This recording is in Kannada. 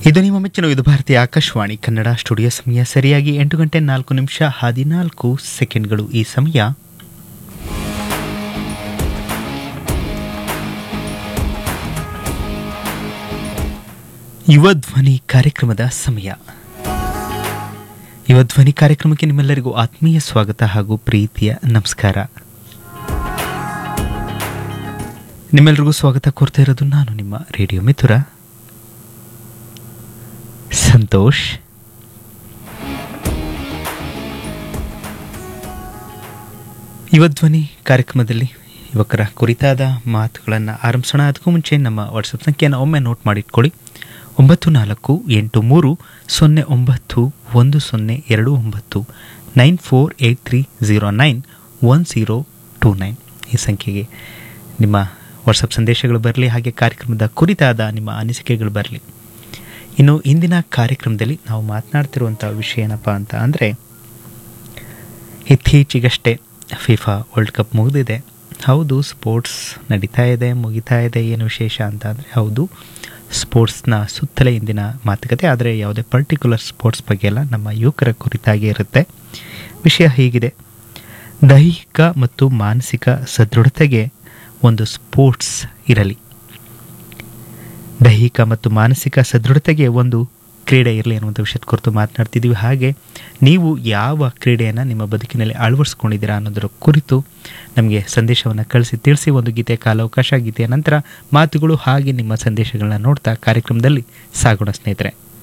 ಇದು ನಿಮ್ಮ ಮೆಚ್ಚಿನ ಇದು ಭಾರತೀಯ ಆಕಾಶವಾಣಿ ಕನ್ನಡ ಸ್ಟುಡಿಯೋ ಸಮಯ ಸರಿಯಾಗಿ ಎಂಟು ಗಂಟೆ ನಾಲ್ಕು ನಿಮಿಷ ಹದಿನಾಲ್ಕು ಸೆಕೆಂಡ್ಗಳು ಈ ಸಮಯ ಯುವ ಧ್ವನಿ ಕಾರ್ಯಕ್ರಮದ ಸಮಯ ಯುವ ಧ್ವನಿ ಕಾರ್ಯಕ್ರಮಕ್ಕೆ ನಿಮ್ಮೆಲ್ಲರಿಗೂ ಆತ್ಮೀಯ ಸ್ವಾಗತ ಹಾಗೂ ಪ್ರೀತಿಯ ನಮಸ್ಕಾರ ನಿಮ್ಮೆಲ್ಲರಿಗೂ ಸ್ವಾಗತ ಕೋರ್ತಾ ಇರೋದು ನಾನು ನಿಮ್ಮ ರೇಡಿಯೋ ಮಿಥುರ ಸಂತೋಷ್ ಯುವ ಧ್ವನಿ ಕಾರ್ಯಕ್ರಮದಲ್ಲಿ ಯುವಕರ ಕುರಿತಾದ ಮಾತುಗಳನ್ನು ಆರಂಭಿಸೋಣ ಅದಕ್ಕೂ ಮುಂಚೆ ನಮ್ಮ ವಾಟ್ಸಪ್ ಸಂಖ್ಯೆಯನ್ನು ಒಮ್ಮೆ ನೋಟ್ ಮಾಡಿಟ್ಕೊಳ್ಳಿ ಒಂಬತ್ತು ನಾಲ್ಕು ಎಂಟು ಮೂರು ಸೊನ್ನೆ ಒಂಬತ್ತು ಒಂದು ಸೊನ್ನೆ ಎರಡು ಒಂಬತ್ತು nine four eight three zero nine one zero two nine ಈ ಸಂಖ್ಯೆಗೆ ನಿಮ್ಮ ವಾಟ್ಸಪ್ ಸಂದೇಶಗಳು ಬರಲಿ ಹಾಗೆ ಕಾರ್ಯಕ್ರಮದ ಕುರಿತಾದ ನಿಮ್ಮ ಅನಿಸಿಕೆಗಳು ಬರಲಿ ಇನ್ನು ಇಂದಿನ ಕಾರ್ಯಕ್ರಮದಲ್ಲಿ ನಾವು ಮಾತನಾಡ್ತಿರುವಂಥ ವಿಷಯ ಏನಪ್ಪ ಅಂತ ಅಂದರೆ ಇತ್ತೀಚೆಗಷ್ಟೇ ಫಿಫಾ ವರ್ಲ್ಡ್ ಕಪ್ ಮುಗಿದಿದೆ ಹೌದು ಸ್ಪೋರ್ಟ್ಸ್ ನಡೀತಾ ಇದೆ ಮುಗಿತಾ ಇದೆ ಏನು ವಿಶೇಷ ಅಂತ ಅಂದರೆ ಹೌದು ಸ್ಪೋರ್ಟ್ಸ್ನ ಸುತ್ತಲೇ ಇಂದಿನ ಮಾತುಕತೆ ಆದರೆ ಯಾವುದೇ ಪರ್ಟಿಕ್ಯುಲರ್ ಸ್ಪೋರ್ಟ್ಸ್ ಬಗ್ಗೆ ಎಲ್ಲ ನಮ್ಮ ಯುವಕರ ಕುರಿತಾಗಿ ಇರುತ್ತೆ ವಿಷಯ ಹೀಗಿದೆ ದೈಹಿಕ ಮತ್ತು ಮಾನಸಿಕ ಸದೃಢತೆಗೆ ಒಂದು ಸ್ಪೋರ್ಟ್ಸ್ ಇರಲಿ ದೈಹಿಕ ಮತ್ತು ಮಾನಸಿಕ ಸದೃಢತೆಗೆ ಒಂದು ಕ್ರೀಡೆ ಇರಲಿ ಅನ್ನುವಂಥ ವಿಷಯದ ಕುರಿತು ಮಾತನಾಡ್ತಿದ್ದೀವಿ ಹಾಗೆ ನೀವು ಯಾವ ಕ್ರೀಡೆಯನ್ನು ನಿಮ್ಮ ಬದುಕಿನಲ್ಲಿ ಅಳವಡಿಸ್ಕೊಂಡಿದ್ದೀರಾ ಅನ್ನೋದರ ಕುರಿತು ನಮಗೆ ಸಂದೇಶವನ್ನು ಕಳಿಸಿ ತಿಳಿಸಿ ಒಂದು ಗೀತೆ ಕಾಲಾವಕಾಶ ಗೀತೆಯ ನಂತರ ಮಾತುಗಳು ಹಾಗೆ ನಿಮ್ಮ ಸಂದೇಶಗಳನ್ನ ನೋಡ್ತಾ ಕಾರ್ಯಕ್ರಮದಲ್ಲಿ ಸಾಗೋಣ ಸ್ನೇಹಿತರೆ